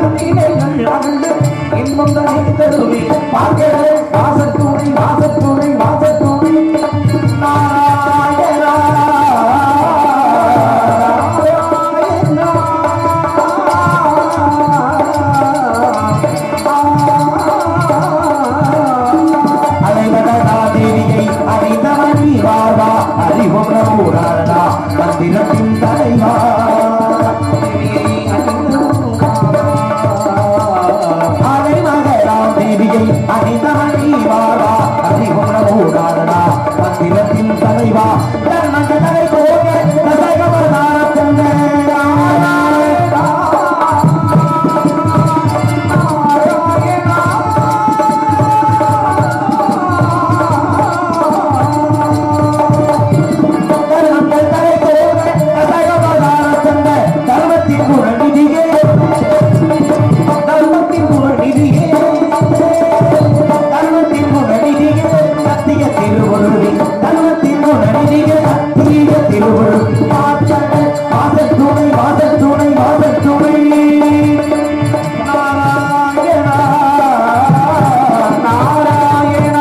லீலைகள் ஆண்டு இன்பம் தனி தருவி பார்க்கடலை வாசத்துணை வாசத்துணை வாசத்துணை நாராயணா அலைவடகாதேவியை அறிந்தவனி வாவா அறிவும் நம்பூராடா மந்திரத்தின் தலைவா அலைமகளாம் தேவியை அறிந்தவனி வாவா அறிவும் நம்பூராடா மந்திரத்தின் தலைவா தன்னங்க தலை போக தசகவதார தந்தை தர்மங்கள் தலை போக தசகவதார தந்தை தர்மத்தின் குரநிதியே தர்மத்தின் குரநிதியே தர்மத்தின் குரநிதியே சத்திய திருவருளி தர்மத்தின் குரநிதியே சத்திய திருவருள் வாசத்துணை வாசத்துணை வாசத்துணை நாராயணா நாராயணா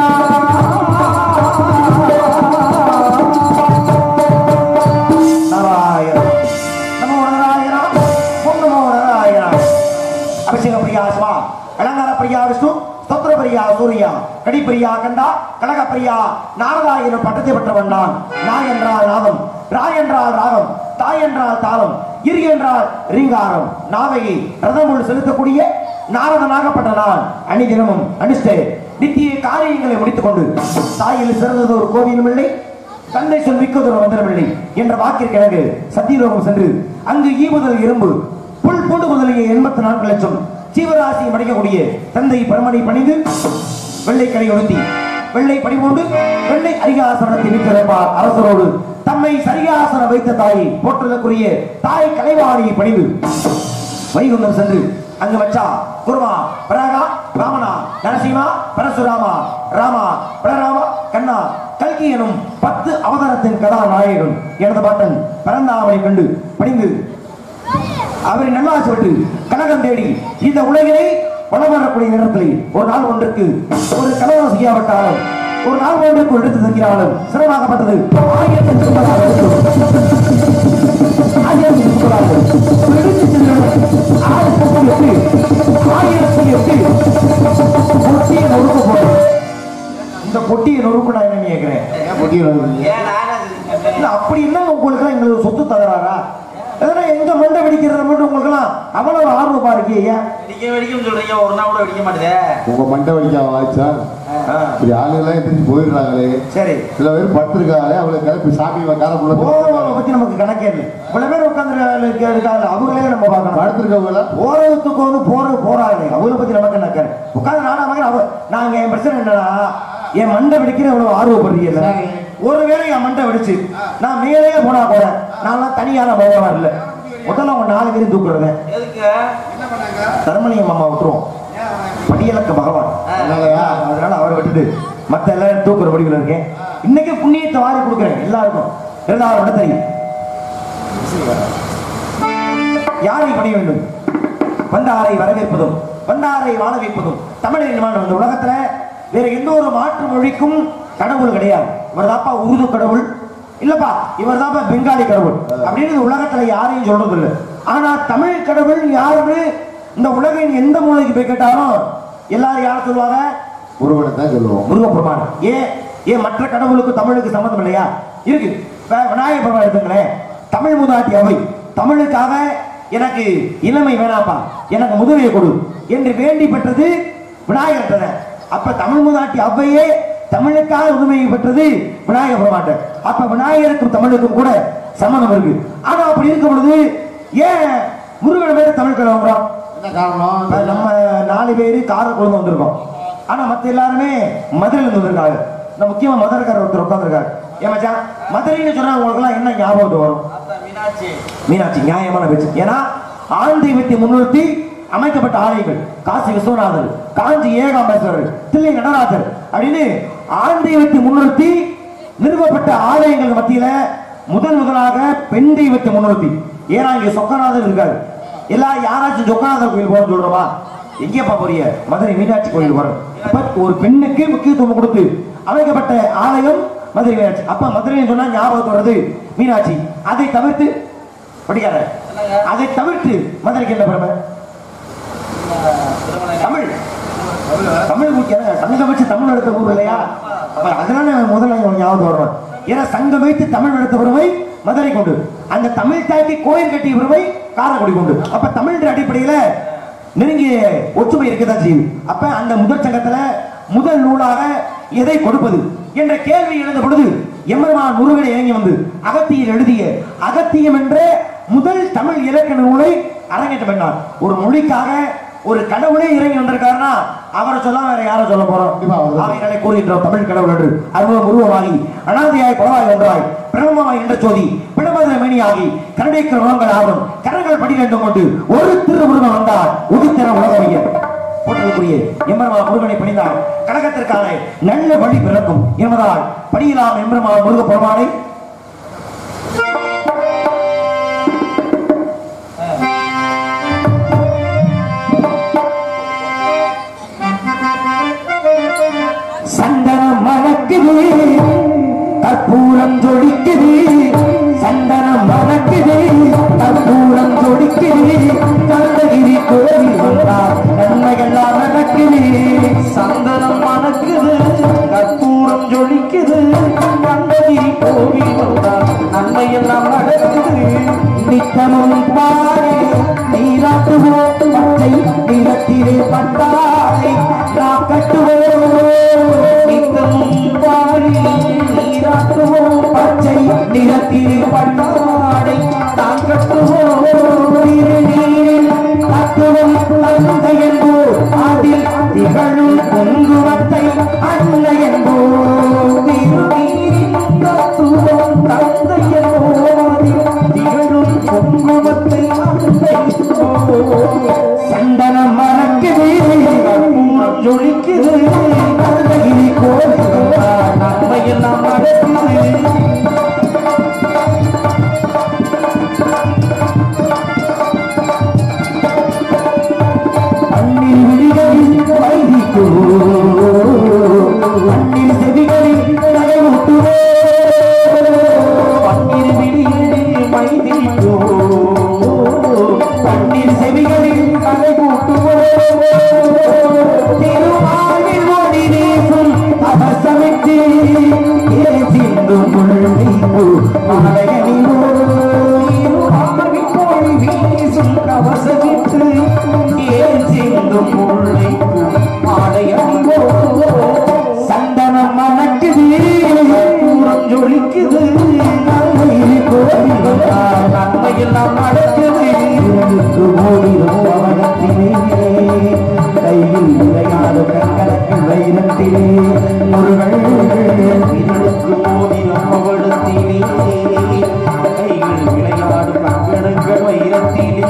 நாராயணா நமோ நாராயணா ஓம் நமோ நாராயணா அபிஷேக பிரியா சிவா அலங்கார பிரியா விஷ்ணு ஸ்தோத்திர பிரியா சூர்யா கடி பிரியா கண்டா கனக பிரியா நாரதா எனும் பட்டத்தை பெற்றவன் நான் நாய் என்றால் நாதம் ராய் என்றால் ராகம் தாய் என்றால் தாளம் இரு என்றால் ரீங்காரம் நாவையை ரதமுள் செலுத்தக்கூடிய நாரதனாகப்பட்ட நான் அணிதினமும் அனுஷ்டே நித்திய காரியங்களை முடித்துக் கொண்டு தாயில் சிறந்தது ஒரு கோவிலும் இல்லை தந்தை சொல் மிக்கதொரு மந்திரமில்லை என்ற வாக்கிற்கிணங்கு சத்தியலோகம் சென்று அங்கு ஈமுதல் இரும்பு புல் பூண்டு முதலிய எண்பத்தி நான்கு லட்சம் ஜீவராசியை மடிக்கக்கூடிய தந்தை பரமனை பணிந்து வெள்ளை கடை ஒழுத்தி வெள்ளை படிமூண்டு வெள்ளை அரிகாசனத்தை விட்டிருப்பார் அரசரோடு தம்மை சரியாசனம் வைத்த தாயை போற்றுதற்குரிய தாய் கலைவாணியை பணிந்து வைகுந்தம் சென்று அங்கு வச்சா குருமா பராகா ராமனா நரசிம்மா பரசுராமா ராமா பரராமா கண்ணா கல்கி எனும் பத்து அவதாரத்தின் கதாநாயகன் எனது பாட்டன் பரந்தாமனை கண்டு பணிந்து அவரை நல்லாசி விட்டு கனகம் தேடி இந்த உலகினை வளம் வரக்கூடிய நேரத்தில் ஒரு நாள் ஒன்றுக்கு ஒரு கலவரம் செய்யாவிட்டாலும் ஒரு நாள் ஒன்றுக்கு ஒரு எடுத்து தங்கிறாலும் சிரமமாகப்பட்டது ஆயிரத்தி முப்பதாக ஆயிரத்தி முப்பதாக எடுத்து சென்றவர் ஆயிரத்தி எட்டு ஆயிரத்தி எட்டு பொட்டியை நொறுக்க போறேன் இந்த பொட்டியை நொறுக்கு நான் என்ன கேட்கிறேன் ஏன் பொட்டி வருவீங்க ஏன் நானே அது- இல்ல அப்படி என்ன உங்களுக்கு எங்களுக்கு சொத்து தகராறா எதனா எங்க மண்டை வெடிக்கிறத மட்டும் உங்களுக்கெல்லாம் அவ்வளவு ஆர்வமா இருக்கே ஏன் வெடிக்க வெடிக்கும் சொல்றீங்க ஒரு நாள் கூட வெடிக்க மாட்டேதே உங்க மண்டை வலிக்க ஆச்சா ஆ, இப்படி ஆளுங்கெல்லாம் எந்திரிச்சு போயிடுறாங்களே சரி சில பேர் படுத்திருக்காங்களே அவளை கிளப்பி சாமி காரக்குள்ள ஓரவங்களை பத்தி நமக்கு கணக்கே இல்லை இவ்வளவு பேர் உட்கார்ந்து இருக்காங்க அவங்களே நம்ம பார்க்கணும் படுத்திருக்கவங்கள ஓரத்துக்கு வந்து போற போறாங்க அவங்கள பத்தி நமக்கு என்ன கரு உட்கார்ந்து நானா மகன் அவ நாங்க என் பிரச்சனை என்னன்னா என் மண்டை வெடிக்கிற இவ்வளவு ஆர்வப்படுறீங்கல்ல சரி. ஒருவேளை என் மண்டை வெடிச்சு நான் மேலேயே போனா கூட நான் தனியான போகவா இல்ல முதல்ல அவங்க நாலு பேரும் தூக்குறேன் எதுக்கு தர்மலிங்கம் அம்மா விட்டுருவோம் படியலக்க பகவான் அதனாலயா? அதனால அவரை விட்டுட்டு மத்த எல்லாரும் தூக்குற படிவில் இருக்கேன் இன்னைக்கு புண்ணியத்தை வாரி கொடுக்குறேன் எல்லாருக்கும் இருந்தாலும் விட தெரியும் யாரை பணிய வேண்டும் வந்தாரை வரவேற்பதும் வந்தாரை வாழ வைப்பதும் தமிழின் மாண்பு இந்த உலகத்துல வேற எந்த ஒரு மாற்று மொழிக்கும் கடவுள் கிடையாது இவர் தாப்பா உருது கடவுள் இல்லப்பா இவர் தாப்பா பெங்காலி கடவுள் அப்படின்னு இந்த உலகத்துல யாரையும் சொல்றது இல்லை ஆனா தமிழ் கடவுள் யாருன்னு இந்த உலகின் எந்த மூலைக்கு போய் கேட்டாலும் எல்லாரும் யார் சொல்லுவாங்க ஒருவனை தான் சொல்லுவோம் முருகப்பெருமான் ஏன் ஏன் மற்ற கடவுளுக்கு தமிழுக்கு சம்மந்தம் இல்லையா இருக்கு இப்ப விநாயகர் பெருமான் எடுத்துங்களேன் தமிழ் முதாட்டி அவை தமிழுக்காக எனக்கு இளமை வேணாப்பா எனக்கு முதுமையை கொடு என்று வேண்டி பெற்றது விநாயகர் தானே அப்ப தமிழ் முதாட்டி அவ்வையே தமிழுக்காக உரிமையை பெற்றது விநாயகர் பெருமாட்ட அப்ப விநாயகருக்கும் தமிழுக்கும் கூட சம்மந்தம் இருக்கு ஆனா அப்படி இருக்கும் பொழுது ஏன் முருகன் பேர் தமிழ் கிழங்குறோம் என்ன காரணம் இப்ப நம்ம நாலு பேரு காரைக்குழந்து வந்திருக்கோம் ஆனா மத்த எல்லாருமே மதுரையில இருந்து வந்திருக்காங்க இந்த முக்கியமா மதுரைக்காரர் ஒருத்தர் உட்காந்துருக்காரு ஏன் மச்சான் மதுரைன்னு சொன்னா உங்களுக்கு எல்லாம் என்ன ஞாபகத்துக்கு வரும் அதான் மீனாட்சி மீனாட்சி நியாயமான பேச்சு ஏன்னா ஆண் தெய்வத்தை முன்னிறுத்தி அமைக்கப்பட்ட ஆலயங்கள் காசி விஸ்வநாதர் காஞ்சி ஏகாம்பேஸ்வரர் தில்லை நடராஜர் அப்படின்னு ஆண் தெய்வத்தை முன்னிறுத்தி நிறுவப்பட்ட ஆலயங்கள் மத்தியில முதன் முதலாக பெண் தெய்வத்தை முன்னிறுத்தி ஏன்னா இங்க சொக்கநாதர் இருக்காரு எல்லாம் யாராச்சும் சொக்கானந்தர் கோயில் போறோம்னு சொல்றோமா எங்கேப்பா போறீங்க மதுரை மீனாட்சி கோயில் போறோம் அப்ப ஒரு பெண்ணுக்கு முக்கியத்துவம் கொடுத்து அமைக்கப்பட்ட ஆலயம் மதுரை மீனாட்சி அப்ப மதுரை சொன்னா ஞாபகத்து வருது மீனாட்சி அதை தவிர்த்து படிக்காத அதை தவிர்த்து மதுரைக்கு என்ன பெருமை தமிழ் தமிழ் முக்கியம் சங்கம் வச்சு தமிழ் எடுத்த ஊர் இல்லையா அப்ப அதனால முதல்ல இவன் ஞாபகம் வரணும் ஏன்னா சங்கம் வைத்து தமிழ் எடுத்த பெருமை மதுரை கொண்டு அந்த தமிழ் தாய்க்கு கோயில் கட்டிய பெருமை காரைக்குடி கொண்டு அப்ப தமிழ் அடிப்படையில நெருங்கிய ஒற்றுமை இருக்கதான் செய்யுது அப்ப அந்த முதல் சங்கத்துல முதல் நூலாக எதை கொடுப்பது என்ற கேள்வி எழுந்த பொழுது எம்பெருமான் முருகனை இறங்கி வந்து அகத்தியர் எழுதிய அகத்தியம் என்ற முதல் தமிழ் இலக்கண நூலை அரங்கேற்றம் பண்ணார் ஒரு மொழிக்காக ஒரு கடவுளே இறங்கி வந்திருக்காருன்னா அவரை சொல்லாம வேற யாரை சொல்ல போறோம் கண்டிப்பா அவர்தான். ஆகையினாலே கூறுகின்றோம் தமிழ் கடவுள் என்று அருவம் உருவமாகி அனாதையாய் குளவாய் ஒன்றாய் பிரம்மமாய் என்ற சோதி பிணமதுர மேனியாகி கரடைக்கிற முகங்கள் ஆகும் கரங்கள் படிநெண்டும் கொண்டு ஒரு திருமுருகன் வந்தார் உதித்திர உலகமைய போற்றலுக்குரிய எம்பெருமா முருகனை பணிந்தார் கழகத்திற்கான நல்ல வழி பிறக்கும் என்பதால் படியலாம் எம்பெருமா முருக பெருமானை சந்தனம் மணக்குது கற்பூரம் ஜொலிக்குது சந்தனம் மணக்குது கற்பூரம் ஜொலிக்குது கந்தகிரி கோவில் வந்தார் நன்மையெல்லாம் நடக்குது சந்தனம் மணக்குது கற்பூரம் ஜொலிக்குது கண்டகிரி கோவில் வந்தார் நன்மையெல்லாம் நடக்குது நித்தமும் பாரு நீராட்டுவோம் பச்சை நிலத்திலே பட்டாளை நாம் கட்டுவோம் நித்தமும் பாடி நீராட்டுவோம் பச்சை நிலத்திலே பட்டாடை தான் கட்டுவோம் திருநீரில் தத்துவம் தந்தை என்போர் அதில் திகழும் குங்குமத்தை அன்னை என்போர் திருநீரில் தத்துவம் தந்தை என்போர் திகழும் குங்குமத்தை அன்னை சந்தனம் மறக்குது கற்பூரம் ஜொலிக்குது கந்தகிரி கோவில் நன்மையெல்லாம் நடக்குது அண்ணில் விழிகளில் வைதிக்கோ அண்ணில் செவிகளில் நகைமுட்டுவோ பன்னிரு விழிகளில் மைதிக்கோ அண்ணில் செவிகளில் நகைமுட்டுவோ திருமாலில் ஒளி வீசும் அவசமிட்டு ஏசிந்தும் முள்ளிப்பூ மாலையணிவோ திருமாவின் கோழி வீசும் கவசமிட்டு ஏன் சிந்தும் முல்லைப்பூ மாலை அணிவோ சந்தனம் மணக்குது பூரம் ஜொலிக்குது நன்மையில் கோவில் வந்தார் நன்மையெல்லாம் நடக்குது இரண்டுக்கு ஓடிடும் அவனத்திலே கையில் விளையாடும் கண்கணக்கில் வைரத்திலே முருகன் இதழுக்கு மோதி நம்மவடத்திலே கைகள் விளையாடும் கண்கணங்கள் வைரத்திலே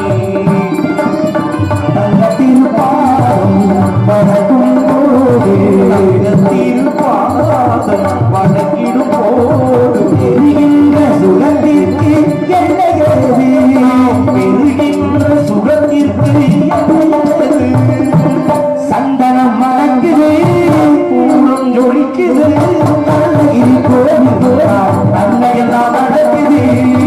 தங்கத்திருப்பாரும் பறக்கும் போது திருப்பாதம் வணங்கிடும் போது தெரிகின்ற சுகத்திற்கு என்ன ஏது? பெறுகின்ற சுகத்திற்கு என்னது? சந்தனம் மணக்குது பூரம் ஜொலிக்குது இது கோவில் நன்மையெல்லாம் நடக்குது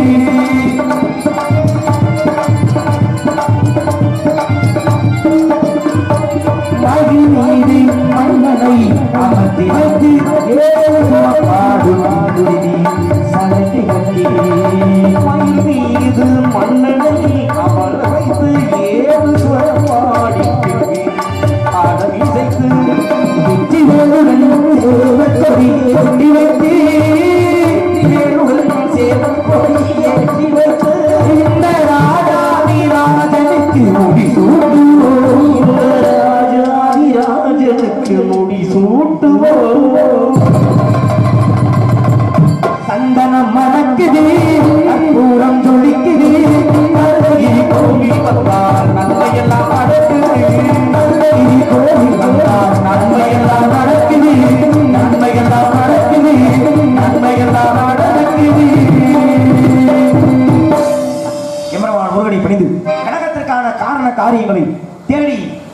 மகிழ் மீது மன்னனை அமர்த்தி வைத்து ஏழு பாடு பாடுதி சலங்கை கட்டி மயில் மீது மன்னனை அமர வைத்து ஏழு சுரம் பாடி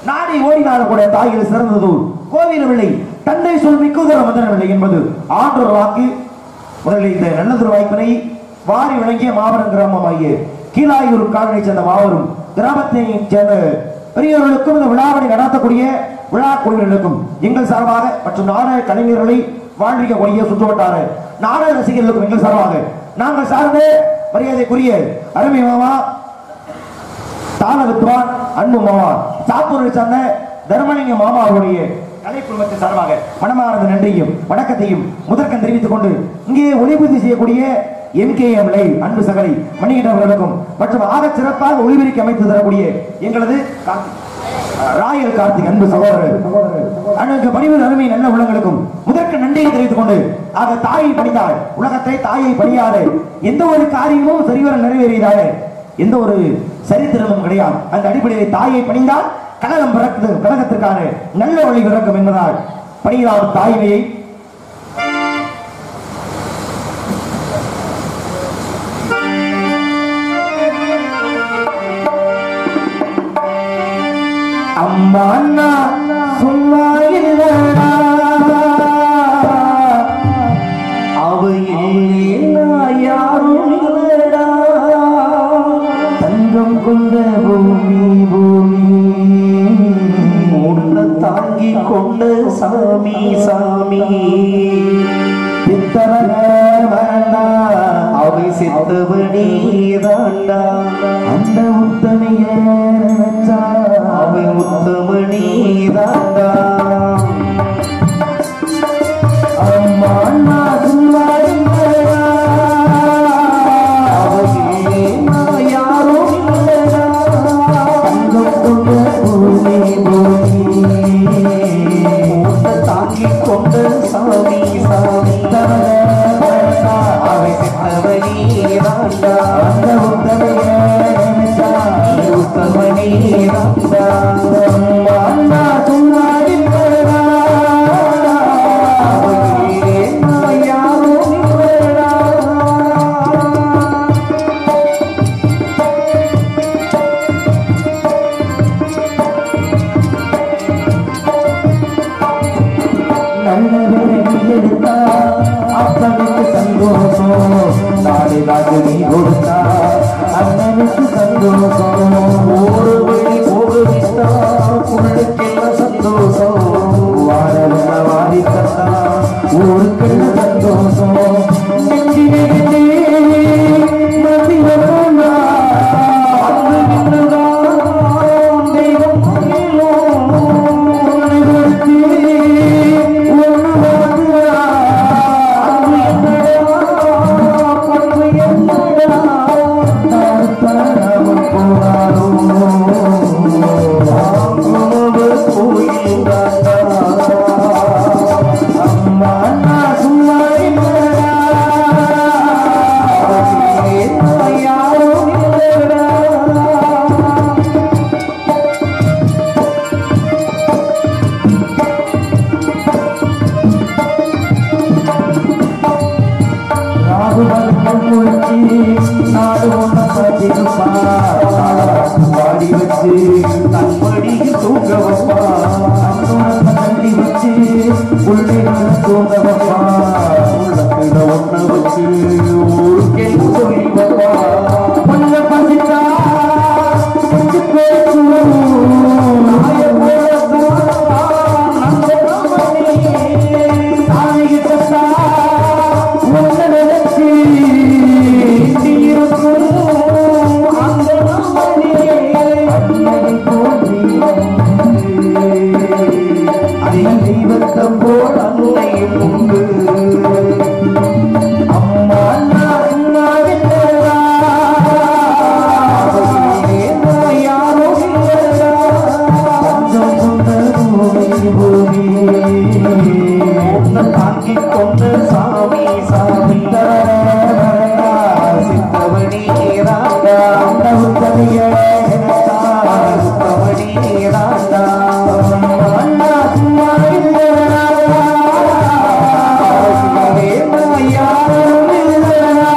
நாடி ஓடினாலும் கூட தாயில் சிறந்தது கோவிலவில்லை தந்தை சொல் மிக்குதர மதனவில்லை என்பது ஆண்டோர் வாக்கு முதலில் இந்த நல்லதொரு வாய்ப்பினை வாரி வழங்கிய மாபெரும் கிராமமாகிய கீழாயூர் காலனை சேர்ந்த மாபெரும் கிராமத்தை சேர்ந்த பெரியவர்களுக்கும் இந்த விழாவினை நடத்தக்கூடிய விழா குழுவினருக்கும் எங்கள் சார்பாக மற்றும் நாடக கலைஞர்களை வாழ்விக்கக்கூடிய சுற்றுவட்டார நாடக ரசிகர்களுக்கும் எங்கள் சார்பாக நாங்கள் சார்ந்த மரியாதைக்குரிய அருமை மாமா தான வித்வான் அன்பு மாமா சாத்தூரை சார்ந்த தர்மலிங்க மாமா அவருடைய கலை குழுமத்தின் சார்பாக மனமார்ந்த நன்றியும் வணக்கத்தையும் முதற்கண் தெரிவித்துக் கொண்டு இங்கே ஒளிபதிவு செய்யக்கூடிய எம்கேஎம் லைவ் அன்பு சகலை மணிகண்டன் அவர்களுக்கும் மற்றும் ஆக சிறப்பாக ஒளிபெருக்கி அமைத்து தரக்கூடிய எங்களது கார்த்திக் ராயல் கார்த்திக் அன்பு சகோதரர் அண்ணனுக்கு பணிவு அருமை நல்ல உள்ளங்களுக்கும் முதற்கு நன்றியை தெரிவித்துக் கொண்டு ஆக தாயை பணிந்தாள் உலகத்தை தாயை பணியாத எந்த ஒரு காரியமும் சரிவர நிறைவேறியதாக எந்த ஒரு சரித்திரமும் கிடையாது அந்த அடிப்படையில் தாயை பணிந்தால் கழகம் பிறக்குது கழகத்திற்கான நல்ல வழி பிறக்கும் என்பதால் பணிகிறார் தாய்மையை அம்மா அண்ணா சும்மா இல்லடா அவ இல்லைன்னா யாரும் இல்லடா தங்கம் கொண்ட பூமி பூமி உன்னை தாங்கி கொண்ட சாமி சாமி பித்தவன மரணா அவை செத்தவனே தாண்டா அந்த உத்தமைய நினைச்சா அவை உத்தமனே தாண்டா அம்மா அண்ணா சும்மா இல்லடா அவ இல்லைன்னா யாரும் இல்லடா தங்கம் கொண்ட பூமி பூமி உன்னை தாங்கி கொண்ட சாமி சாமி அவை செத்தவனே தாண்டா அந்த உத்தமைய நினைச்சா உத்தமனே தாண்டா அண்ணா சும்மா இல்லடா அவ இல்லைன்னா யாரும் இல்லடா நல்ல எடுத்தா அப்பனுக்கு சந்தோஷம் நாடு நாடு நீ கொடுத்தா அண்ணனுக்கு சந்தோஷம் ஒரு வழி போகவிட்டா புள்ளுக்கெல்லாம் சந்தோஷம் வாழவன வாரி தந்தா ஊருக்கெல்லாம் சந்தோஷம் நெஞ்சிலே மதிய போனா அன்று நின்றுதான் தெய்வம் கோயிலும் உனக்கு ஒன்று வாங்குறா அன்று என்னடா பற்று என்னடா உணவு கோயில் யாரும் இல்லடா பாடி வச்சு தன்படியில் தூங்க வைப்பா தள்ளி வச்சு உள்ளே தூங்க வைப்பா உள்ளத்துல ஒண்ண வச்சு ஊருக்கே சொல்லி வைப்பா பொண்ண பசித்தா செஞ்சு பேசுவோம் நாய போலத்தான் நந்த தாயிட்டா ஒன்ன நினைச்சு இருக்கும் அந்த நம்மனே அன்னை போற்றி அதை தெய்வத்தை போல அன்னையும் உண்டு அம்மா அண்ணா அண்ணா விட்டதா யாரும் இல்லடா பஞ்சம் கொண்ட பூமி பூமி உன்னை தாங்கிக் கொண்ட சாமி சாமி சித்தவனி ராண்டா அந்த உத்தமைய நினைத்தா சித்தவனி ராண்டா அண்ணா சும்மா இல்லடா யாரும் இல்லடா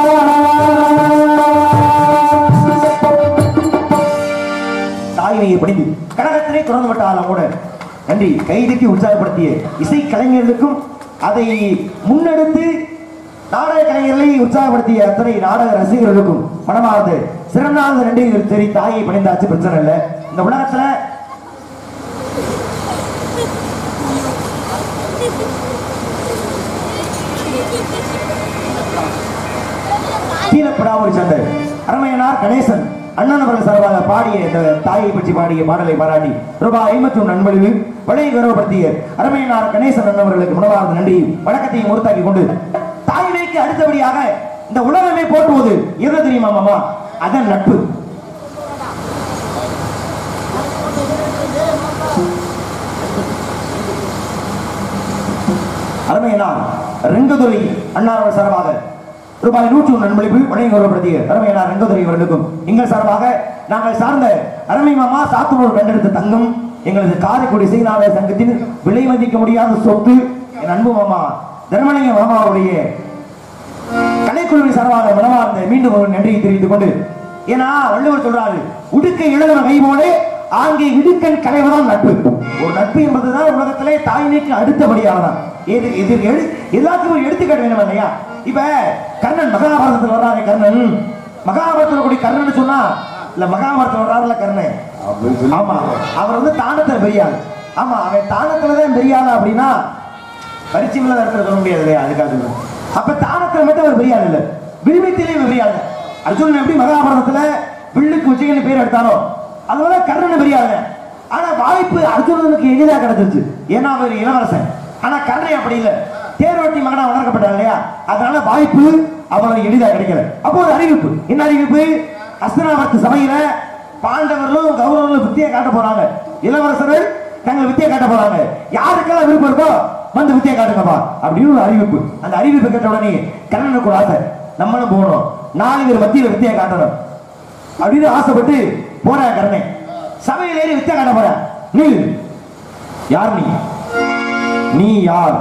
தாய்மையை பணிந்து கழகத்தினை துறந்து தொடர்ந்து விட்டாலும் கூட நன்றி கைதட்டி உற்சாகப்படுத்திய இசை கலைஞர்களுக்கும் அதை முன்னெடுத்து நாடக கலைஞர்களை உற்சாகப்படுத்திய அத்தனை நாடக ரசிகர்களுக்கும் மனமார்ந்து சிறந்தாழ்ந்த நன்றி சரி தாயை பணிந்தாச்சு பிரச்சனை இல்லை இந்த உலகத்துல கீழப்படாவூர் சேர்ந்த அரமையனார் கணேசன் அண்ணன் அவர்கள் சார்பாக பாடிய இந்த தாயை பற்றி பாடிய பாடலை பாராட்டி ரூபாய் ஐம்பத்தி ஒன்று அன்பளிவு வளைய கௌரவப்படுத்திய அரமையனார் கணேசன் அண்ணன் அவர்களுக்கு முனவார்ந்த நன்றி வணக்கத்தையும் உறுத்தாக்கி கொண்டு தாய்மைக்கு அடுத்தபடியாக இந்த உலகமே போற்றுவது எது தெரியுமா மாமா அதன் நட்பு அருமையனார் ரெங்கதுரை அண்ணாவர் சார்பாக ரூபாய் நூற்று ஒன்று அன்பளிப்பு வழங்கி கௌரவப்படுத்திய அருமையனார் ரெங்கதுரை அவர்களுக்கும் எங்கள் சார்பாக நாங்கள் சார்ந்த அருமை மாமா சாத்தனூர் கண்டெடுத்த தங்கம் எங்களது காரைக்குடி செய்நாளர் சங்கத்தின் விலை மதிக்க முடியாத சொத்து என் அன்பு மாமா தர்மலிங்க மாமாவுடைய கலைக்குழுவின் சார்பாக மனமார்ந்த மீண்டும் ஒரு நன்றியை தெரிவித்துக் கொண்டு ஏன்னா வள்ளுவர் சொல்றாரு உடுக்க இழந்த கை போலே ஆங்கே இடுக்கன் கலைவதான் நட்பு ஒரு நட்பு என்பதுதான் உலகத்திலே தாய்மைக்கு அடுத்தபடியானதான் எது இது எழு எல்லாத்துக்கும் ஒரு எடுத்துக்காட்டு வேணும் இல்லையா இப்ப கர்ணன் மகாபாரதத்தில் வர்றாரு கர்ணன் மகாபாரதத்தில் கூடிய கர்ணன் சொன்னா இல்ல மகாபாரதத்தில் வர்றாருல கர்ணன் அப்படின்னு சொல்லி ஆமா அவர் வந்து தானத்துல பெரிய ஆள் ஆமா அவன் தானத்துல தான் பெரிய ஆள் அப்படின்னா பரிச்சயமில்ல இடத்துல சொல்ல முடியாது இல்லையா அதுக்காக அப்ப தானத்துல மட்டும் அவர் பெரிய ஆள் இல்ல வில்வித்திலேயே பெரிய ஆள் அர்ஜுனன் எப்படி மகாபாரதத்துல வில்லுக்கு விஜயன்னு பேர் எடுத்தானோ அதுபோல கர்ணன் பெரிய ஆள் ஆனா வாய்ப்பு அர்ஜுனனுக்கு எளிதா கிடைச்சிருச்சு ஏன்னா அவர் இளவரசன் ஆனா கர்ணன் அப்படி இல்ல தேர்வட்டி மகனா வளர்க்கப்பட்டார் இல்லையா அதனால வாய்ப்பு அவ்வளவு எளிதா கிடைக்கல அப்போ ஒரு அறிவிப்பு என்ன அறிவிப்பு அஸ்தினாபத்து சபையில பாண்டவர்களும் கௌரவர்களும் வித்தியை காட்ட போறாங்க இளவரசர்கள் தங்கள் வித்தியை காட்ட போறாங்க யாருக்கெல்லாம் விருப்பம் இருக்கோ வந்து வித்தியை காட்டுங்கப்பா அப்படின்னு ஒரு அறிவிப்பு அந்த அறிவிப்பு கேட்ட உடனே கண்ணனுக்கு ஒரு ஆசை நம்மளும் போகணும் நாலு பேர் மத்தியில வித்தியை காட்டணும் அப்படின்னு ஆசைப்பட்டு போறேன் கர்ணன் சபையில் ஏறி வித்தியை காட்ட போறேன் நீ யார் நீ நீ யார்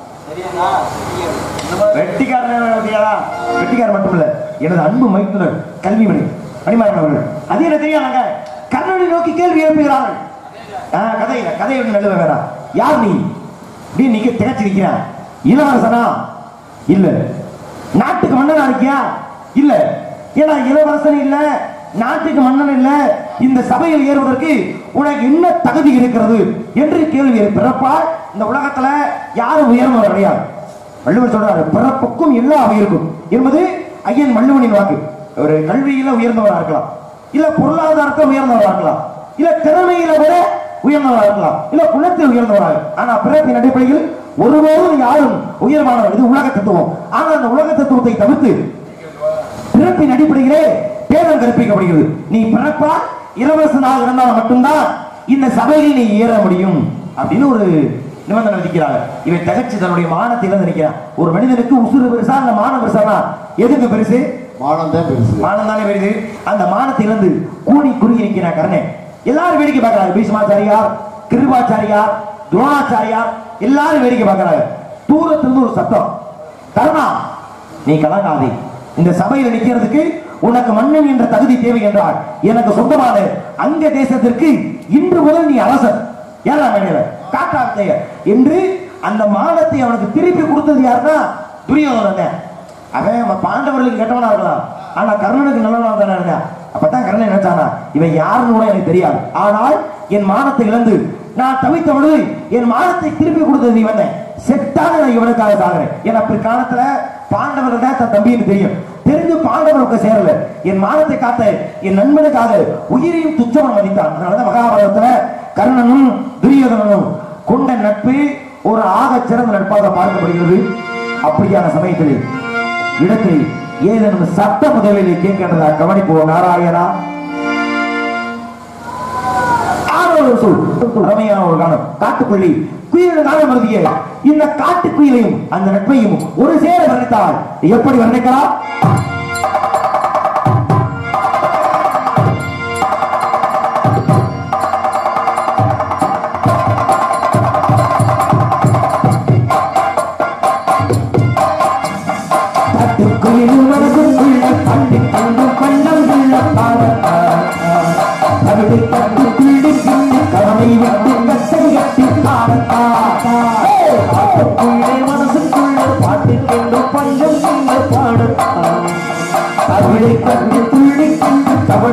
வெட்டிக்காரன் வெட்டிக்காரா வெட்டிக்காரன் மட்டும் இல்ல எனது அன்பு மைத்துனர் கல்விமணி மணிமாறன் அவர்கள் அது என்ன தெரியாதாங்க கர்ணனை நோக்கி கேள்வி எழுப்புகிறார்கள் ஆ, கதையில கதை நடுவ வேணாம் யார் நீ நீ நீங்க திகச்சு நிக்கிறான் இளவரசனா இல்ல நாட்டுக்கு மன்னனா இருக்கியா இல்ல ஏன்னா இளவரசன் இல்ல நாட்டுக்கு மன்னன் இல்ல இந்த சபையில் ஏறுவதற்கு உனக்கு என்ன தகுதி இருக்கிறது என்று கேள்வி பிறப்பால் இந்த உலகத்துல யாரும் உயர்ந்தவர் கிடையாது வள்ளுவர் சொல்றாரு பிறப்புக்கும் எல்லா இருக்கும் என்பது ஐயன் வள்ளுவனின் வாக்கு ஒரு கல்வியில உயர்ந்தவரா இருக்கலாம் இல்ல பொருளாதாரத்தில் உயர்ந்தவரா இருக்கலாம் இல்ல திறமையில விட உயர்ந்தவரா இருக்கலாம் இல்ல குணத்தில் உயர்ந்தவரா இருக்கலாம். ஆனா பிறப்பின் அடிப்படையில் ஒருபோதும் யாரும் உயர்வானவர் இது உலக தத்துவம் ஆனா அந்த உலக தத்துவத்தை தவிர்த்து பிறப்பின் அடிப்படையிலே பேதம் கற்பிக்கப்படுகிறது நீ பிறப்பா இளவரசனாக இருந்தால் மட்டும்தான் இந்த சபையில் நீ ஏற முடியும் அப்படின்னு ஒரு நிபந்தனை விதிக்கிறாங்க இவன் தகச்சு தன்னுடைய மானத்தை இழந்து நிற்கிறான் ஒரு மனிதனுக்கு உசுறு பெருசா இல்ல மானம் பெருசானா எதுங்க பெருசு மானம் தான் பெருசு மானம் தானே பெருசு அந்த மானத்தை இழந்து கூனி குறுகி நிற்கிறான் கர்ணன் எல்லாரும் வேடிக்கை பார்க்கறாங்க பீஷ்மாச்சாரியார் கிருபாச்சாரியார் துரோணாச்சாரியார் எல்லாரும் வேடிக்கை பார்க்கறாங்க தூரத்திலிருந்து ஒரு சத்தம் கர்ணா நீ கலங்காதே இந்த சபையில் நிற்கிறதுக்கு உனக்கு மன்னன் என்ற தகுதி தேவை என்றால் எனக்கு சொந்தமான அங்க தேசத்திற்கு இன்று முதல் நீ அரசன் ஏழாம் மேடையில காட்டாத்தைய என்று அந்த மானத்தை அவனுக்கு திருப்பி கொடுத்தது யாருன்னா துரியோதனன் தான். அவன் அவன் பாண்டவர்களுக்கு கெட்டவனா இருக்கலாம் ஆனா கர்ணனுக்கு நல்லவனா தானே இருந்தான் அப்பதான் கர்ணன் நினைச்சானா இவன் யாருன்னு கூட எனக்கு தெரியாது ஆனால் என் மானத்தை இழந்து நான் தவித்த பொழுது என் மானத்தை திருப்பி கொடுத்தது இவன் செட்டாக நான் இவனுக்காக சாகிறேன் ஏன்னா பிற்காலத்துல பாண்டவர்கள் தான் தன் தம்பின்னு தெரியும் தெரிஞ்சு பாண்டவர்களுக்கு சேரல என் மானத்தை காத்த என் நண்பனுக்காக உயிரையும் துச்சமன் மதித்தான் அதனாலதான் மகாபாரதத்துல கர்ணனும் துரியோதனனும் கொண்ட நட்பு ஒரு ஆகச் சிறந்த நட்பாக பார்க்கப்படுகிறது அப்படியான சமயத்தில் இடத்தில் ஏதேனும் சட்ட முதலில் கேட்கின்றதா கவனிப்போம் நாராயணா ஆரோடு சொல் அருமையான ஒரு காலம் காட்டுக்குள்ளி குயில் காலம் மருதிய இந்த காட்டு குயிலையும் அந்த நட்பையும் ஒரு சேர வர்ணித்தால் எப்படி வர்ணிக்கலாம் காட்டுக்குயிலும் மனதுக்குள்ள பள்ளி தங்கும் பள்ளம் உள்ள பாடத்தார் கவிதை கட்டுக்குள்ளி கவலை விட்ட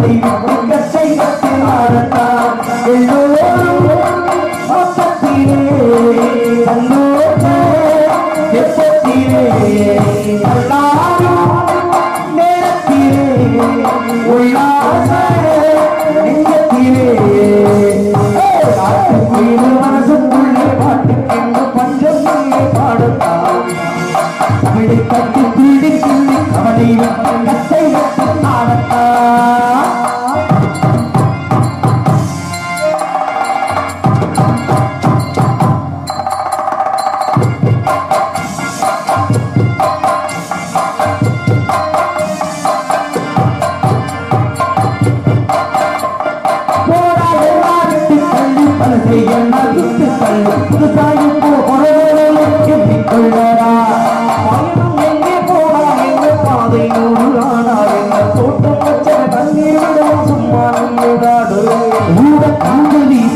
அவளை விட்டு கச்சை கட்டி ஆடத்தான் எல்லோரும் மொத்தத்திலே தன்னோட எப்பத்திலே எல்லாரும் நேரத்திலே உல்லாச நெஞ்சத்திலே காட்டுக்குயில் மனசுக்குள்ளே பாட்டுக்கென்று பஞ்சம் இல்லை பாடத்தான் அவளை கட்டி துள்ளி துள்ளி அவளை விட்டு கத்தை விட்டு ஆடத்தான் போடா எல்லாருக்கு தள்ளி பலசை எல்லாம் விட்டு தள்ளி புதுசாகி எண்ணிக்கொள்ளடா பயணம் எங்கே போனா எங்க பாதை நூறு ஆனால் எங்க தோட்டம் வச்ச தண்ணீர் விடவும் சும்மா நின்றுடாடு ஊட காந்து வீச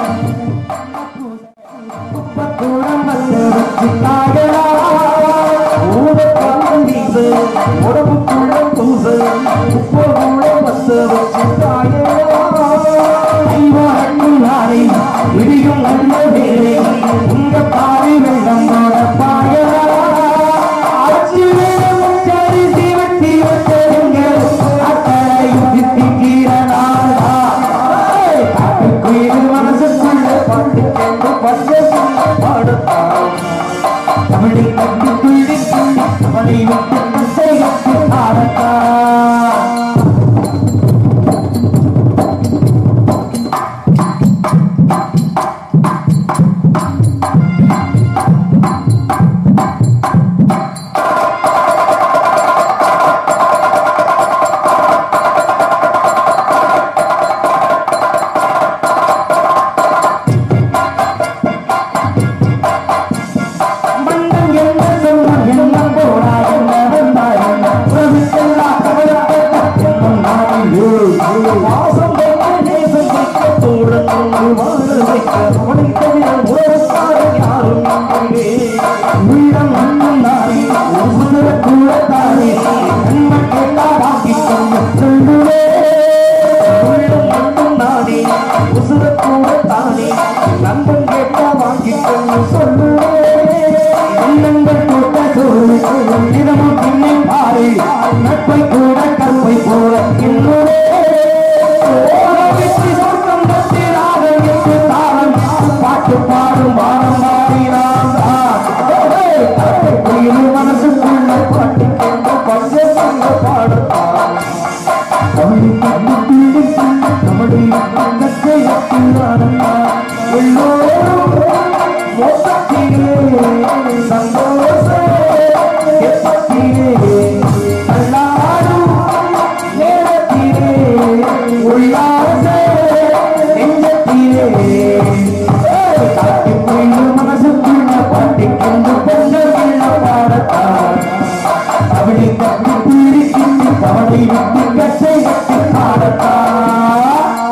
குப்பக்கூடம் வந்து வச்சுட்டாயடா ஊட காந்து வீச உடம்புக்குள்ள பூச உப்பு கூட வந்து வச்சுட்டாயடா ஐவாரண்யாரை இடியும் நல்ல வேலை உங்க பாறை வெள்ளம் போட பாயடா ஆட்சி வேணும் சரி சிவத்தி வச்சருங்க அக்கறையும் திட்டிக்கிறனாடா காட்டுக்குயில் மனசுக்குள்ள பாட்டு கேட்டு பஞ்சம் பாடுத்தான் தமிழை கட்டி துள்ளி துள்ளி அவளை விட்டு கசை கட்டி ஆடத்தான் மன்னன் என்ன சொன்னான் என்ன போடா என்ன வந்தாய் என்ன உறவுக்கெல்லாம் கவலைப்பட்ட என்னும் நாளிலோ வாசம் வைக்க நேசம் வைக்க தோழன் ஒன்று வாழ வைக்க அவனை தவிர உறவுக்காரன் யாரும் இல்லை உள்ளம் மண்ணும் நாளே உசுர கூட தானே நன்மை கேட்டா வாங்கி கொண்டு சொல்லுவே உள்ளம் மண்ணும் நாளே உசுர கூட தானே நண்பன் கேட்டா வாங்கி கொண்டு சொல்லுவே எண்ணங்கள் கூட்ட சோறு இதமும் பின்னை பாரு நட்பை கூட கற்பை போல இன்னொரு பாட்டு பாடும் வாரம் மாறினான் மனசுக்குள்ள பாட்டு கொண்டு பஞ்சம் பாடுத்தான் தமிழ் தமிழ் பிள்ளை தமிழ் தங்கத்தை எல்லோரும் மொத்தத்திலே சந்தோஷ எப்பத்திலே எல்லாரும் நேரத்திலே உல்லாச நெஞ்சத்திலே காட்டி போய் மனசுக்குள்ள பாட்டிக்கொண்டு பொங்கல் பாடத்தான் அவளை கட்டி புள்ளி கிட்டி அவளை விட்டு கட்டை கட்டி பாடத்தான்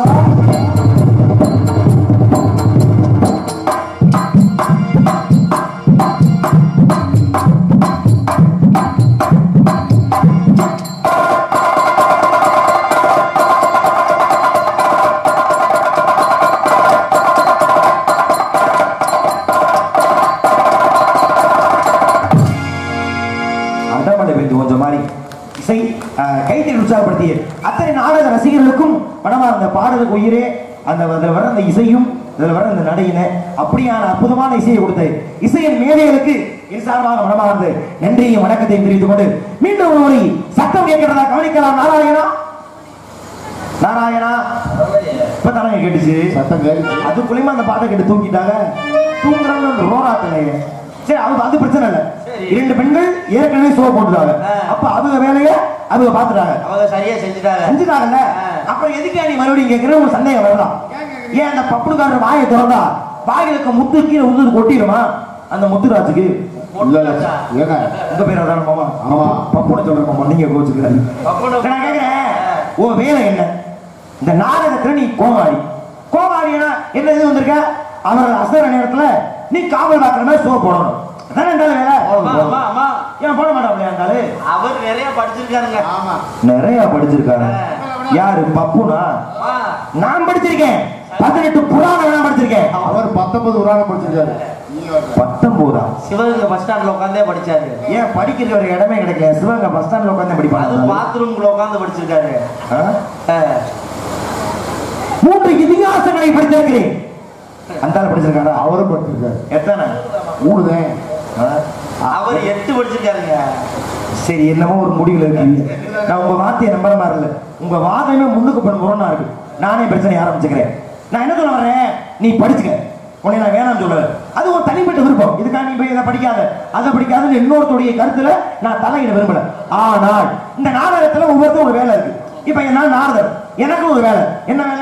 அடமடை பெஞ்சு கொஞ்சம் மாறி இசை அஹ், கைத்தறி உற்சாகப்படுத்திய அத்தனை நாடக ரசிகர்களுக்கும் படமா அந்த பாடலுக்கு உயிரே அந்த அதில் வர அந்த இசையும் அதில் வர அந்த நடையின அப்படியான அற்புதமான இசையை கொடுத்த இசையின் மேதைகளுக்கு என் சார்பாக மனமார்ந்து நன்றியும் வணக்கத்தையும் தெரிவித்துக் கொண்டு மீண்டும் ஒரு முறை சத்தம் கேட்கிறதா கவனிக்கலாம் நாராயணா நாராயணா இப்ப தானே கேட்டுச்சு சத்தம் கேட்டு அதுக்குள்ளயுமே அந்த பாட்டை கேட்டு தூங்கிட்டாங்க தூங்குறாங்க ரோராத்தலையே சரி அது அது பிரச்சனை இல்ல இரண்டு பெண்கள் ஏற்கனவே சோ போட்டுட்டாங்க ஆ. அப்ப அவங்க வேலைய அவங்க பாத்துட்டாங்க அவங்க சரியா செஞ்சுட்டாங்க செஞ்சுட்டாங்கல்ல ஆ. அப்புறம் எதுக்கு நீ மறுபடியும் கேட்கிற ஒரு சந்தேகம் வரலாம் ஏன் அந்த பப்புடுக்காரர் வாயை திறந்தா வாயில இருக்க முத்து கீழே உந்து கொட்டிடுமா அந்த முத்துராஜுக்கு இல்ல இல்ல ஏங்க உங்க பேர் அதான் மாமா ஆமா. பப்புட சொல்றேன் மாமா நீங்க கோச்சுக்கிறாரு பப்புனு- நான் கேக்குறேன் உன் வேலை என்ன இந்த நாடகத்துல நீ கோமாளி கோமாளினா என்ன இது வந்திருக்க அவர் அசர நேரத்துல நீ காவல் பார்க்குற மாதிரி சோ போடணும் அதானே இருந்தாலும் வேலை அம்மா, அம்மா, அம்மா. ஏன் போட மாட்டாப்லையா இருந்தாலும் அவர் நிறைய படிச்சிருக்காருங்க ஆமா நிறைய படிச்சிருக்காரு ஆ. யாரு பப்புனா ஆ, நான் படிச்சிருக்கேன் பதினெட்டு புராணம் நான் படிச்சிருக்கேன் அவர் பத்தொன்பது உராணம் படிச்சிருக்காரு நீங்க வரல. பத்தொன்பதா சிவகங்கை பஸ் ஸ்டாண்ட்ல உட்காந்தே படிச்சாரு ஏன் படிக்கிற ஒரு இடமே கிடைக்கல சிவகங்கை பஸ் ஸ்டாண்ட்ல உட்காந்து அது படிப்பாங்க பாத்ரூம்குள்ள உட்காந்து படிச்சிருக்காரு ஆ? ஆ, மூன்று இதிகாசங்களை படிச்சிருக்கிறேன் அந்த ஆள் படிச்சிருக்காரா அவரும் படிச்சிருக்காரு எத்தனை மூணு தான் ஆ? அவர் எட்டு படிச்சிருக்காருங்க சரி என்னமோ ஒரு முடிவுல இருக்கு நான் உங்க வார்த்தையை நம்புற மாதிரி இல்ல உங்க வாதமே முன்னுக்கு பண்ண முரணா இருக்கு நானே பிரச்சனை ஆரம்பிச்சுக்கிறேன் நான் என்ன சொல்ல வரேன் நீ படிச்சுக்க உன்னை நான் வேணாம்னு சொல்லல அது ஒரு தனிப்பட்ட விருப்பம் இதுக்காக நீ போய் இதை படிக்காத அதை படிக்காதுன்னு இன்னொருத்தருடைய கருத்துல நான் தலையிட விரும்பல ஆனால் இந்த நாடகத்துல ஒவ்வொருத்தரும் ஒரு வேலை இருக்கு இப்ப நான் நாரதர் எனக்கு ஒரு வேலை என்ன வேலை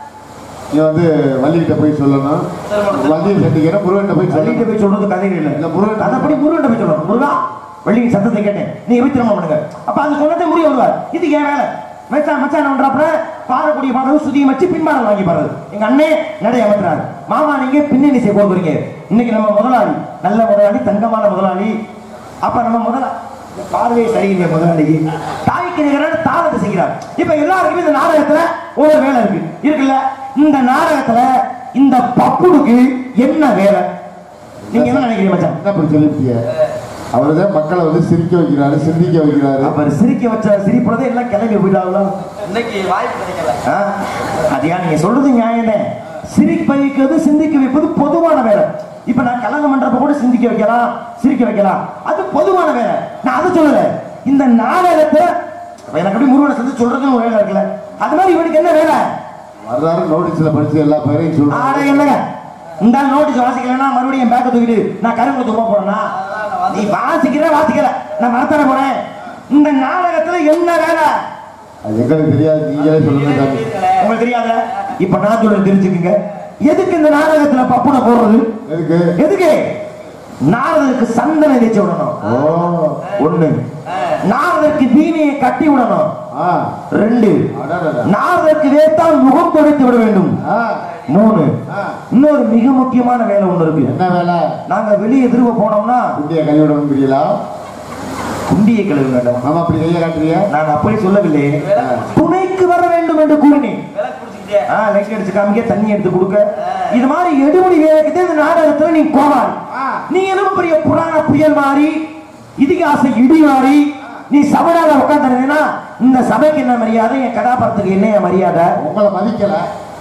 நீ வந்து வள்ளிகிட்ட போய் சொல்லணும் வள்ளியை சந்திக்கிறேன் முருகன்கிட்ட போய் சொல்லிட்டு சொல்லணும் போய் சொல்றது கதைகள் இல்ல இல்ல, முருகன். அதப்படி முருகன் போய் சொல்லணும் முருகா வெள்ளியின் சத்தத்தை கேட்டேன் நீங்க போய் திரும்ப பண்ணுங்க அப்ப அது சொன்னதே முடிய வருவார் இது ஏன் வேலை மச்சான் மச்சான் என்ன பண்றாப்புல பாடக்கூடிய பாடல் சுதியும் வச்சு பின்பாடல் வாங்கி பாடுறது எங்க அண்ணே நடை அமர்த்துறாரு மாமா நீங்க பின்னணி செய்ய போறீங்க இன்னைக்கு நம்ம முதலாளி நல்ல முதலாளி தங்கமான முதலாளி அப்ப நம்ம முதலா பார்வை சரியில்லை முதலாளிக்கு தாய்க்கு நிகரான தாளத்தை செய்கிறார் இப்ப எல்லாருக்குமே இந்த நாடகத்துல ஒரு வேலை இருக்கு இருக்குல்ல இந்த நாடகத்துல இந்த பப்புடுக்கு என்ன வேலை நீங்க என்ன நினைக்கிறீங்க மச்சான் என்ன அப்படி சொல்லிட்டீங்க அவர் தான் மக்களை வந்து சிரிக்க வைக்கிறாரு சிந்திக்க வைக்கிறாரு அவர் சிரிக்க வச்ச சிரிப்புறதே எல்லாம் கிளம்பி போயிட்டாங்களோ இன்னைக்கு வாய்ப்பு கிடைக்கல ஆ? அது ஏன் நீங்க சொல்றது நியாயமே சிரிக்க வைக்கிறது சிந்திக்க வைப்பது பொதுவான வேலை இப்ப நான் கலங்கம் பண்றப்ப கூட சிந்திக்க வைக்கலாம் சிரிக்க வைக்கலாம் அது பொதுவான வேலை நான் அதை சொல்லல இந்த நாடகத்தை அப்ப எனக்கு அப்படி முருகனை சந்திச்சு சொல்றதுன்னு ஒரு வேலை இருக்குல்ல அது மாதிரி இவனுக்கு என்ன வேலை வர்றாரு நோட்டீஸ்ல படிச்சு எல்லா பேரையும் ஆட சொல்றாரு என்னங்க இந்த நோட்டீஸ் வாசிக்கலன்னா மறுபடியும் பேக்க தூக்கிட்டு நான் கருங்குளத்து போக போறேனா நீ வாசிக்கிற வாசிக்கல நான் மறத்தர போறேன் இந்த நாடகத்துல என்ன வேலை அது எங்களுக்கு தெரியாது நீங்களே சொல்லுங்க சாமி உங்களுக்கு தெரியாத இப்ப நான் சொல்றது தெரிஞ்சுக்கங்க எதுக்கு இந்த நாடகத்துல பப்புனை போடுறது எதுக்கு எதுக்கு நாரதருக்கு சந்தன தேய்ச்சி விடணும் ஓ ஒண்ணு நாரதருக்கு வீணையை கட்டி விடணும் ஆ ரெண்டு அடடடா. நாரதருக்கு வேத்தால் முகம் துடைத்து விட வேண்டும் ஆ மூணு ஆ. இன்னொரு மிக முக்கியமான வேலை ஒண்ணு இருக்கு என்ன வேலை நாங்க வெளியே திரும்ப போனோம்னா குண்டியை கழுவிடணும் தெரியலா குண்டியை கழுவு வேண்டாம் மாமா அப்படி கையை காட்டுறியா நான் அப்படி சொல்லவில்லை ஆ. துணைக்கு வர வேண்டும் என்று கூறினேன் விலை குடிச்சுக்கிட்டே ஆ, லைட் அடிச்சு காமிக்க தண்ணி எடுத்து கொடுக்க இது மாதிரி எடுபடி வேலைக்கு இந்த நாடகத்துல நீ கோவாள் ஆ. நீ என்ன பெரிய புராண புயல் மாறி இதிகாச இடி மாறி நீ சபையால உட்காந்துருந்தீங்கன்னா இந்த சபைக்கு என்ன மரியாதை என் கதாபாத்திரத்துக்கு என்ன மரியாதை உங்களை மதிக்கல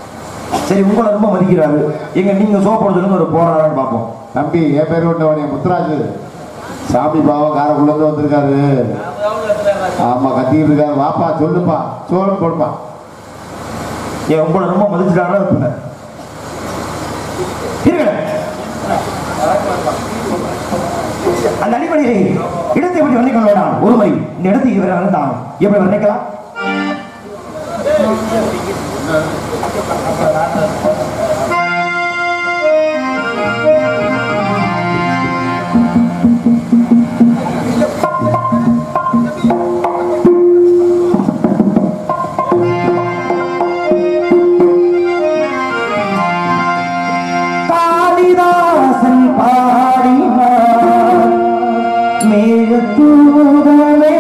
சரி உங்களை ரொம்ப மதிக்கிறாரு எங்க நீங்க சோப்படுறதுன்னு ஒரு போராடான்னு பார்ப்போம் தம்பி என் பேர் விட்டவனே முத்துராஜு சாமி பாவம் காரக்குள்ள இருந்து வந்திருக்காரு ஆமா கத்திக்கிட்டு இருக்காரு வாப்பா சொல்லுப்பா சோறு கொடுப்பா ஏன் உங்களை ரொம்ப மதிச்சுட்டாரா இருப்பேன் இருங்க அந்த அடிப்படையிலே இடத்தை எப்படி வர்ணிக்க வேண்டாம் ஒரு முறை இந்த இடத்தை இவர் வந்தாங்க எப்படி வர்ணிக்கலாம் காளிதாசன் பாடினார் மேகத்தூதனே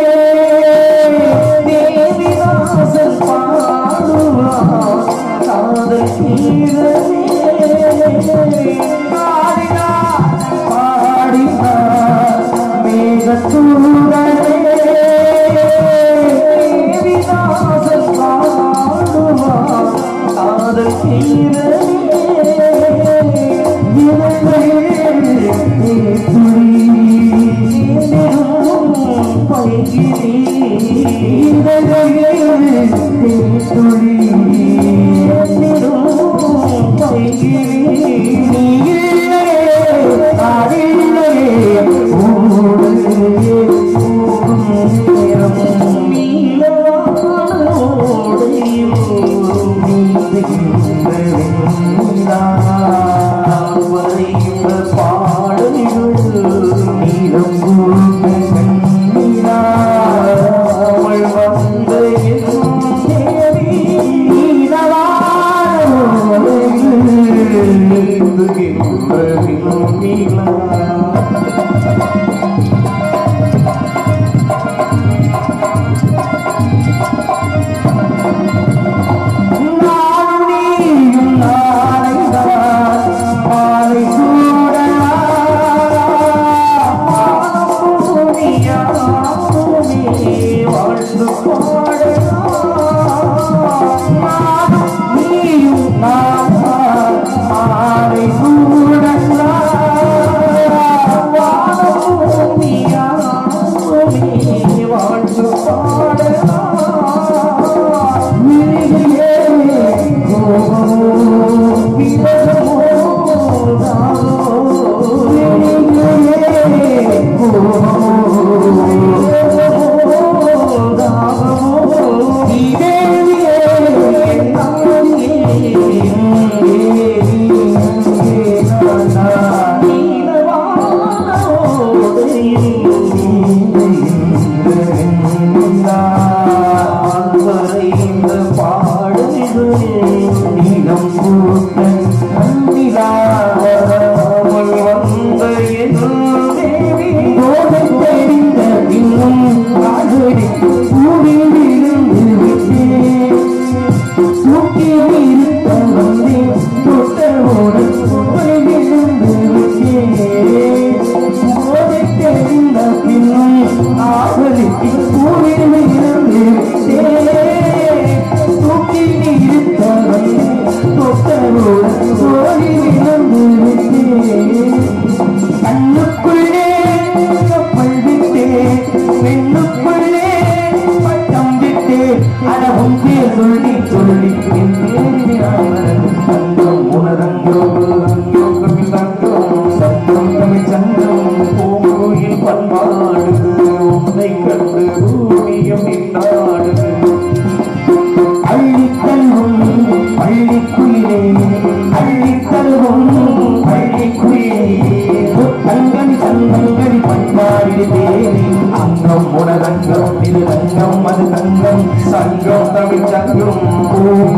தேவிதாசன் பாடுவார் காதல் கீதனே காளிதாசன் பாடினார் மேகத்தூதனே தேவிதாசன் பாடுவார் காதல் கீதனே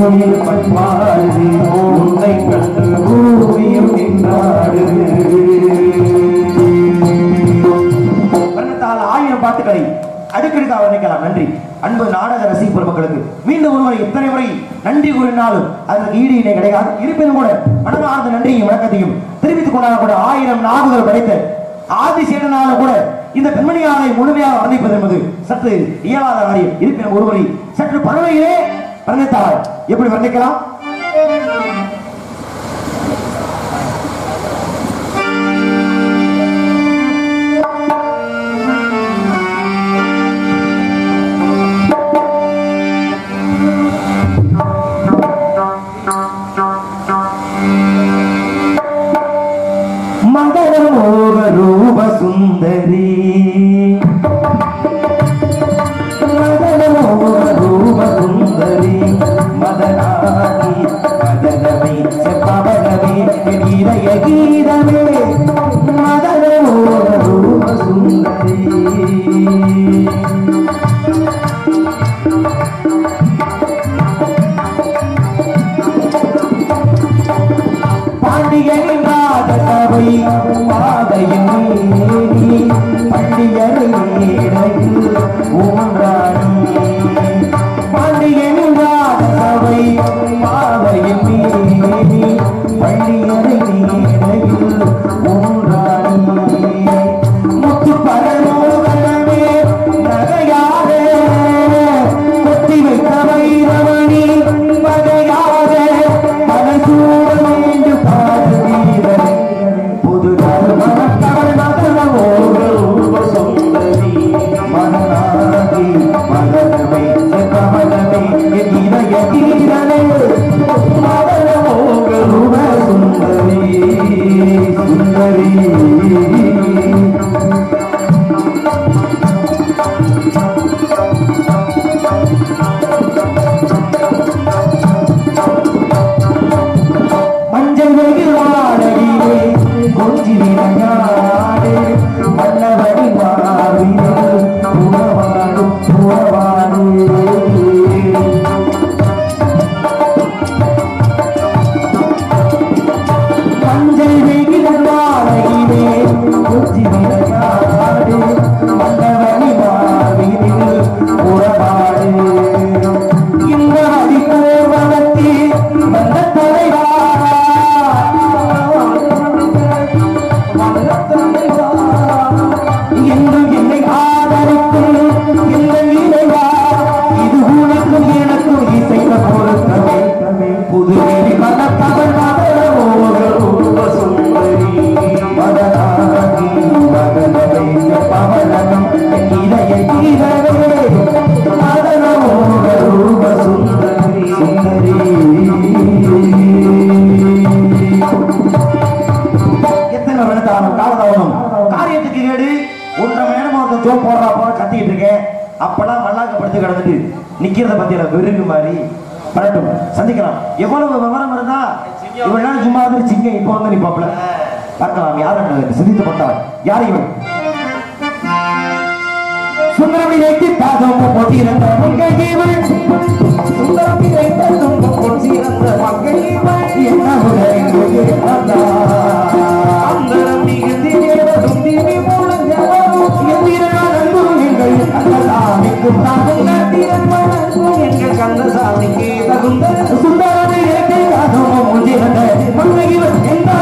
கோயில் பண்பாடுது உன்னை கண்டு பூமியும் நின்றாடுது வர்ணத்தால் ஆயிரம் பாட்டுகளை அடுக்கடுக்காக வர்ணிக்கலாம் நன்றி அன்பு நாடக ரசிக பெருமக்களுக்கு மீண்டும் ஒருமுறை இத்தனை முறை நன்றி கூறினாலும் அதற்கு ஈடு இணை கிடையாது இருப்பினும் கூட மனமார்ந்த நன்றியும் வணக்கத்தையும் தெரிவித்துக் கொண்டாலும் கூட ஆயிரம் நாடுகள் படைத்த ஆதிசேடனாலும் கூட இந்த பெண்மணியாரை முழுமையாக வர்ணிப்பது என்பது சற்று இயலாத காரியம் இருப்பினும் ஒருமுறை சற்று பழமையிலே வர்ணித்தால் எப்படி வர்ணிக்கலாம் மகரமோக ரூப சுந்தரி மகரமோக ரூப சுந்தரி மதனாகி மதனமே செப்பவனமே என் இதய கீதமே மதனமோக ரூப சுந்தரி பாண்டியனின் ராஜசபை மாதையின் மேனி பண்டியரின் மேடையில் ஊன்றானி பாண்டியனின் ராஜசபை மாதையின் மேனி பண்டியரின் மேடையில் ஊன்றானி முத்து பரலோகமே நகையாக கொத்தி வைத்த வைரமணி வகையாக மனசூட மீண்டு பாடு வீரன் புது மனத்தவள் மகனமோ ரூப சுந்தரி மகனாகி மகனமே கமலமே என் இதய தீரனே மகனமோ ரூப சுந்தரி சுந்தரி மஞ்சள் வெயில் வாடகையிலே கொஞ்சி விளையாடு மன்னவடி மாறினு புறவாடு புறவாடு மஞ்சள் வெயில் வாடகையிலே கொஞ்சி விளையாடு மன்னவடி மாறினு புறவாடு இந்த அடிப்போவனத்தில் வந்த தலைவா என்றும் என்னை ஆதரித்து இந்த இறைவா இது உனக்கும் எனக்கும் இசைக்க பொருத்தமே புதுவெளி மனத்தவன் மதனமோக சுந்தரி மதனாகி மதனமே பவனனம் என் இதய கீரவே மதனமோக ரூப சுந்தரி சுந்தரி எத்தனை வருடத்தாலும் காலதாமதம் காரியத்துக்கு கேடு ஒன்றரை மணி நேரமா ஒருத்தன் ஜோ போடுறா போற கத்திட்டு இருக்கேன் அப்பெல்லாம் மல்லாக்க படுத்து கிடந்துட்டு நிக்கிறத பத்தியில வெறுங்கு மாதிரி வரட்டும் சந்திக்கலாம் எவ்வளவு விவரம் இருந்தா இவ்வளவு நாள் சும்மா இருந்து சிங்க இப்ப வந்து நிப்பாப்ல பார்க்கலாம் யார் என்று சிந்தித்து பார்த்தால் யார் இவன் சுந்தரமி வைத்து தாகம் போட்டிருந்த மங்கை இவள் சுந்தரமி வைத்த துன்பம் போட்டிருந்த மங்கை இவள் என்ன உலகில் அந்தரம் மிகுதி நேரதும் திவி முழங்கவரும் எந்திரனால் அன்பும் எங்கள் கந்தசாமிக்கும் தகுந்த திறன்மனக்கும் எங்கள் கந்தசாமிக்கு தகுந்த சுந்தரமி வைத்து தாகம் போட்டிருந்த மங்கை இவள் என்ன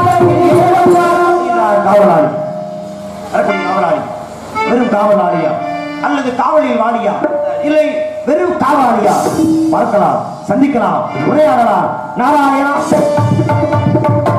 காவலாளி வரக்கூடிய காவலாளி வெறும் காவலாளியா அல்லது காவலில் வாணியா இல்லை வெறும் காவலாளியா பார்க்கலாம் சந்திக்கலாம் உரையாடலாம் நாராயணா